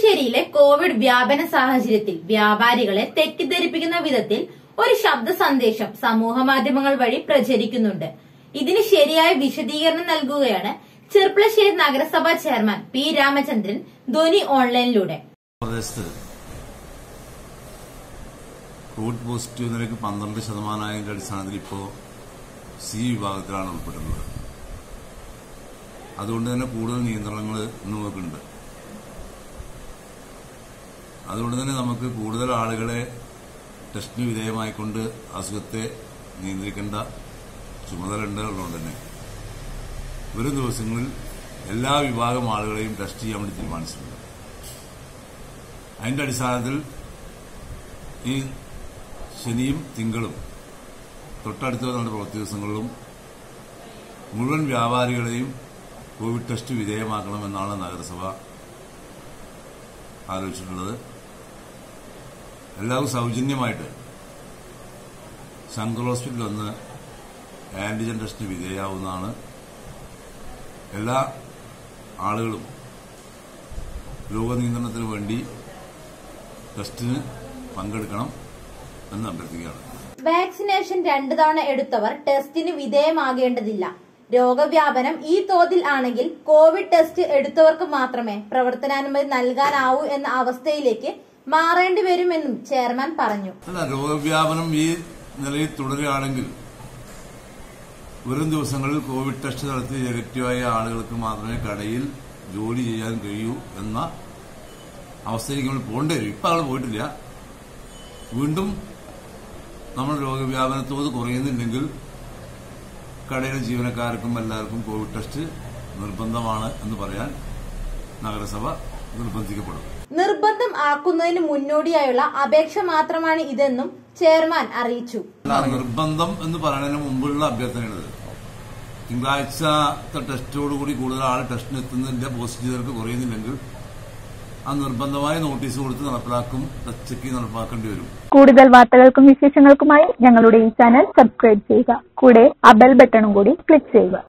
ചെർപ്പളശ്ശേരിയിലെ Covid വ്യാപന സാഹചര്യത്തിൽ വ്യാപാരികളെ തെറ്റിദ്ധരിപ്പിക്കുന്ന വിധത്തിൽ ഒരു ശബ്ദ സന്ദേശം സമൂഹ മാധ്യമങ്ങൾ വഴി പ്രചരിക്കുന്നുണ്ട് ഇതിന് ശരിയായ വിശദീകരണം നൽകുകയാണ് ചെർപ്പളശ്ശേരി നഗരസഭാ ചെയർമാൻ പി രാമചന്ദ്രൻ ധ്വനി ഓൺലൈനിലൂടെ പ്രദേശത്ത് കോവിഡ് പോസിറ്റീവ് നിരക്ക് പന്ത്രണ്ട് ശതമാനമായതിന്റെ അടിസ്ഥാനത്തിൽ ഇപ്പോൾ സി വിഭാഗത്തിലാണ് ഉൾപ്പെടുന്നത് അതുകൊണ്ട് തന്നെ കൂടുതൽ നിയന്ത്രണങ്ങൾ ഇന്ന് നമുക്കുണ്ട് അതുകൊണ്ട് തന്നെ നമുക്ക് കൂടുതൽ ആളുകളെ ടെസ്റ്റിന് വിധേയമായിക്കൊണ്ട് അസുഖത്തെ നിയന്ത്രിക്കേണ്ട ചുമതല ഉള്ളതുകൊണ്ട് തന്നെ വരും ദിവസങ്ങളിൽ എല്ലാ വിഭാഗം ആളുകളെയും ടെസ്റ്റ് ചെയ്യാൻ വേണ്ടി തീരുമാനിച്ചിട്ടുണ്ട് അതിന്റെ അടിസ്ഥാനത്തിൽ ഈ ശനിയും തിങ്കളും തൊട്ടടുത്ത നമ്മുടെ പ്രവൃത്തി ദിവസങ്ങളിലും മുഴുവൻ വ്യാപാരികളെയും കോവിഡ് ടെസ്റ്റ് വിധേയമാക്കണമെന്നാണ് നഗരസഭ ആലോചിച്ചിട്ടുള്ളത് എല്ലാവരും സൗജന്യമായിട്ട് ശങ്കർ ഹോസ്പിറ്റലിൽ വന്ന് ആന്റിജൻ ടെസ്റ്റിന് വിധേയാവുന്നതാണ് എല്ലാ ആളുകളും രോഗനിയന്ത്രണത്തിന് വേണ്ടി ടെസ്റ്റിന് പങ്കെടുക്കണം എന്ന് അഭ്യർത്ഥിക്കുകയാണ് വാക്സിനേഷൻ രണ്ടു തവണ എടുത്തവർ ടെസ്റ്റിന് വിധേയമാകേണ്ടതില്ല രോഗവ്യാപനം ഈ തോതിൽ ആണെങ്കിൽ കോവിഡ് ടെസ്റ്റ് എടുത്തവർക്ക് മാത്രമേ പ്രവർത്തനാനുമതി നൽകാനാവൂ എന്ന അവസ്ഥയിലേക്ക് മാറേണ്ടി വരുമെന്നും ചെയർമാൻ പറഞ്ഞു അല്ല രോഗവ്യാപനം ഈ നിലയിൽ തുടരുകയാണെങ്കിൽ വരും ദിവസങ്ങളിൽ കോവിഡ് ടെസ്റ്റ് നടത്തി നെഗറ്റീവായ ആളുകൾക്ക് മാത്രമേ കടയിൽ ജോലി ചെയ്യാൻ കഴിയൂ എന്ന അവസ്ഥയിലേക്ക് നമ്മൾ പോകേണ്ടി വരും ഇപ്പം ആൾ പോയിട്ടില്ല വീണ്ടും നമ്മൾ രോഗവ്യാപനത്തോത് കുറയുന്നില്ലെങ്കിൽ കടയിലെ ജീവനക്കാർക്കും എല്ലാവർക്കും കോവിഡ് ടെസ്റ്റ് നിർബന്ധമാണ് എന്ന് പറയാൻ നഗരസഭ നിർബന്ധിക്കപ്പെടും നിർബന്ധം ആക്കുന്നതിന് മുന്നോടിയായുള്ള അപേക്ഷ മാത്രമാണ് ഇതെന്നും ചെയർമാൻ അറിയിച്ചു അല്ല, നിർബന്ധം എന്ന് പറയുന്നതിന് മുമ്പുള്ള അഭ്യർത്ഥനയാണിത് തിങ്കളാഴ്ചത്തെ ടെസ്റ്റോടുകൂടി കൂടുതൽ ആൾ ടെസ്റ്റിന് എത്തുന്നില്ല പോസിറ്റീവുകൾക്ക് കുറയുന്നില്ലെങ്കിൽ ആ നിർബന്ധമായ നോട്ടീസ് കൊടുത്ത് നടപ്പിലാക്കും ചെക്ക് നടപ്പാക്കേണ്ടി വരും കൂടുതൽ വാർത്തകൾക്കും വിശേഷങ്ങൾക്കുമായി ഞങ്ങളുടെ ഈ ചാനൽ സബ്സ്ക്രൈബ് ചെയ്യുക കൂടെ ആ ബെൽ ബട്ടണും കൂടി ക്ലിക്ക് ചെയ്യുക